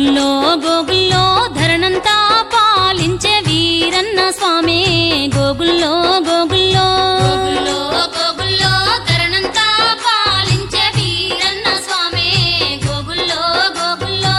గోగుల్లో గోగుల్లో ధరణంతా పాలించే వీరన్న స్వామి గోగుల్లో గోగుల్లో గోగుల్లో గోగుల్లో ధరణంతా పాలించే వీరన్న స్వామి గోగుల్లో గోగుల్లో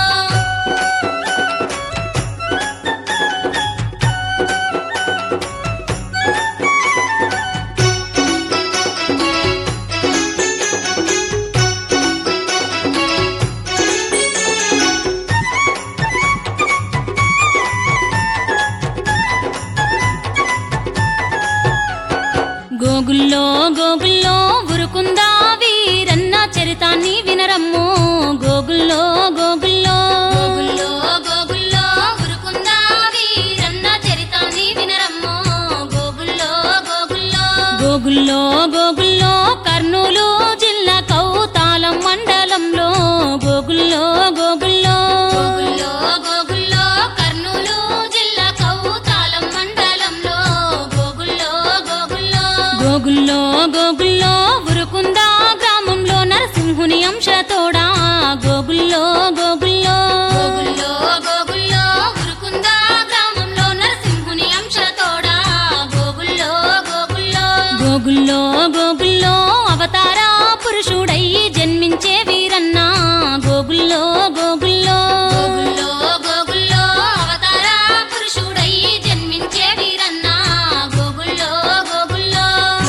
గోగుల్లో గోగుల్లో ఉరుకుందా వీరన్న చరితాన్ని వినరమ్ము గోగుల్లో గోగుల్లో గోగుల్లో గోగుల్లో ఉరుకుందా వీరన్న చరితాన్ని వినరమ్ము గోగుల్లో గోగుల్లో గోగుల్లో గోగుల్లో కర్నూలు జిల్లా కౌతాలం మండలంలో గోగుల్లో గోగుల్లో గోగుల్లో గోగుల్లో కర్నూలు జిల్లా కౌతాలం మండలంలో గోగుల్లో గోగుల్లో గోగుల్లో గోగుల్లో ఉరుకుందా గ్రామంలో నరసింహుని అంశతోడా గోగుల్లో గోగుల్లో గోగుల్లో గోగుల్లో ఉరుకుందా గ్రామంలో నరసింహుని అంశతోడా గోగుల్లో గోగుల్లో గోగుల్లో గోగుల్లో అవతార పురుషుడై జన్మించే వీరన్న గోగుల్లో గోగుల్లో గోగుల్లో గోగుల్లో అవతార పురుషుడై జన్మించే వీరన్న గోగుల్లో గోగుల్లో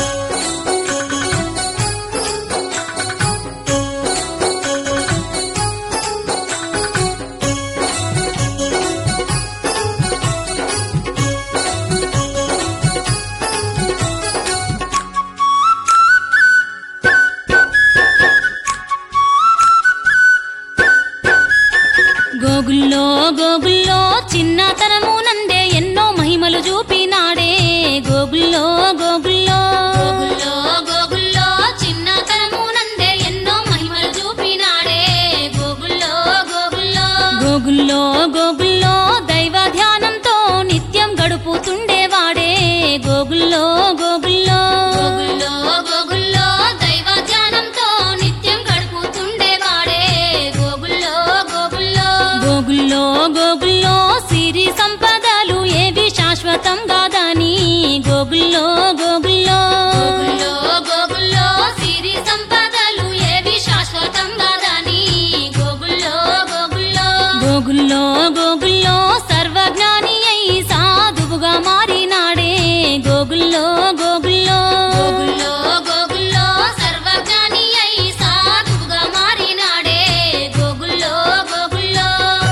గోగుల్లో గోగుల్లో చిన్నతనము నందే ఎన్నో మహిమలు చూపినాడే గోగుల్లో గోగుల్లో గోగుల్లో గోగుల్లో చిన్నతనము నందే ఎన్నో మహిమలు చూపినాడే గోగుల్లో గోగుల్లో గోగుల్లో గోగుల్లో దైవ ధ్యానంతో నిత్యం గడుపుతుండేవాడే గోగుల్లో గోగుల్లో గోగుల్లో గోగుల్లో దైవ ధ్యానంతో నిత్యం గడుపుతుండేవాడే గోగుల్లో గోగుల్లో గోగుల్లో గోగుల్లో సిరి సంపదలు ఏవి శాశ్వతం కాదని గోగుల్లో గోగుల్లో గోగుల్లో గోగుల్లో సిరి సంపదలు ఏవి శాశ్వతం కాదని గోగుల్లో గోగుల్లో గోగుల్లో గోగుల్లో సర్వజ్ఞాని అయి సాధువుగా మారినాడే గోగుల్లో గోగుల్లో గోగుల్లో గోగుల్లో సర్వజ్ఞాని అయి సాధువుగా మారినాడే గోగుల్లో గోగుల్లో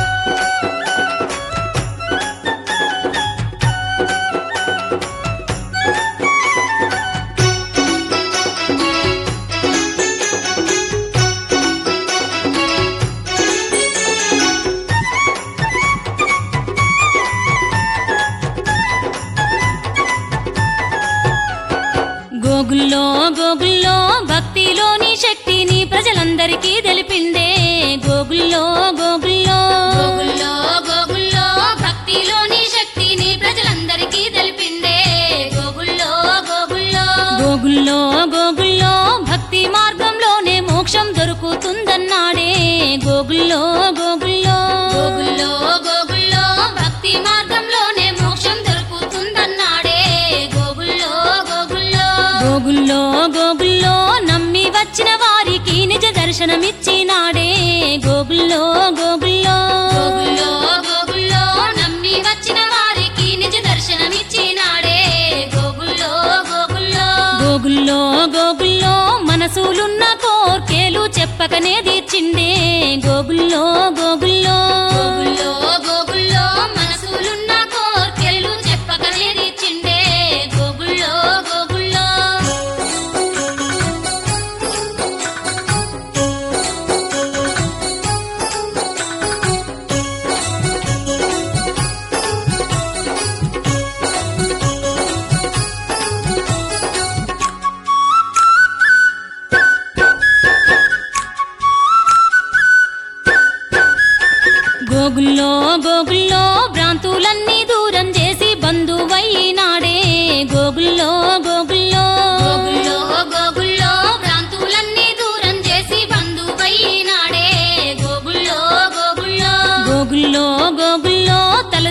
గోగుల్లో గోగుల్లో భక్తిలోని శక్తిని ప్రజలందరికీ తెలిపిందే గోగుల్లో గోగుల్లో గోగుల్లో గోగుల్లో భక్తిలోని శక్తిని ప్రజలందరికీ తెలిపిందే గోగుల్లో గోగుల్లో గోగుల్లో గోగుల్లో భక్తి మార్గంలోనే మోక్షం దొరుకుతుందన్నాడే గోగుల్లో గోగుల్లో గోగుల్లో గోగుల్లో భక్తి మార్గంలోనే మోక్షం దొరుకుతుందన్నాడే గోగుల్లో గోగుల్లో గోగుల్లో గోగుల్లో నమ్మి వచ్చిన వారికి నిజ దర్శనమిచ్చినాడే గోగుల్లో గోగుల్లో గోగుల్లో గోగుల్లో నమ్మి వచ్చిన వారికి నిజ దర్శనమిచ్చినాడే గోగుల్లో గోగుల్లో గోగుల్లో గోగుల్లో మనసులున్న కోర్కేలు చెప్పకనే తీర్చిండే గోగుల్లో గోగుల్లో గోగుల్లో గోగుల్లో మనసులున్న కోర్కెలు చెప్పకనే తీర్చిండే గోగుల్లో గోగుల్లో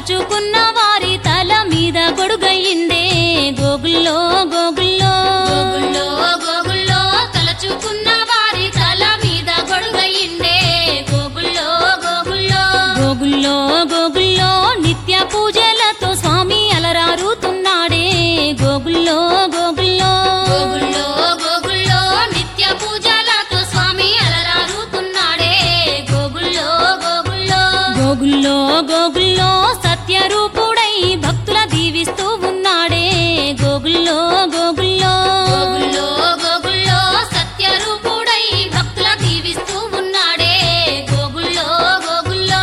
తలచుకున్న వారి తల మీద గొడుగయ్యిందే గోగుల్లో గోగుల్లో గోగుల్లో గోగుల్లో తలచుకున్న వారి తల మీద గొడుగయ్యిందే గోగుల్లో గోగుల్లో గోగుల్లో గోగుల్లో నిత్య పూజలతో స్వామి అలరారుతున్నాడే గోగుల్లో గోగుల్లో గోగుల్లో గోగుల్లో నిత్య పూజలతో స్వామి అలరారుతున్నాడే గోగుల్లో గోగుల్లో గోగుల్లో గోగుల్లో సత్యరూపుడై భక్తుల దీవిస్తూ ఉన్నాడే గోగుల్లో గోగుల్లో గోగుల్లో గోగుల్లో సత్యరూపుడై భక్తుల దీవిస్తూ ఉన్నాడే గోగుల్లో గోగుల్లో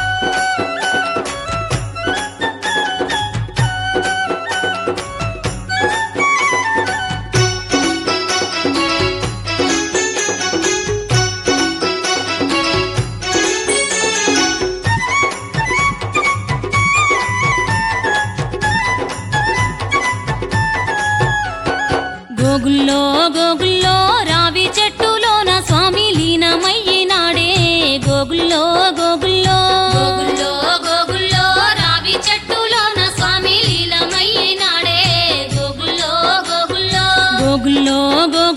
గోగుల్లో గోగుల్లో రావి చెట్టులోన స్వామి లీనమయ్యినాడే గోగుల్లో గోగుల్లో గోగుల్లో గోగుల్లో రావి చెట్టులోన స్వామి లీలమయ్యినాడే గోగుల్లో గోగుల్లో గోగుల్లో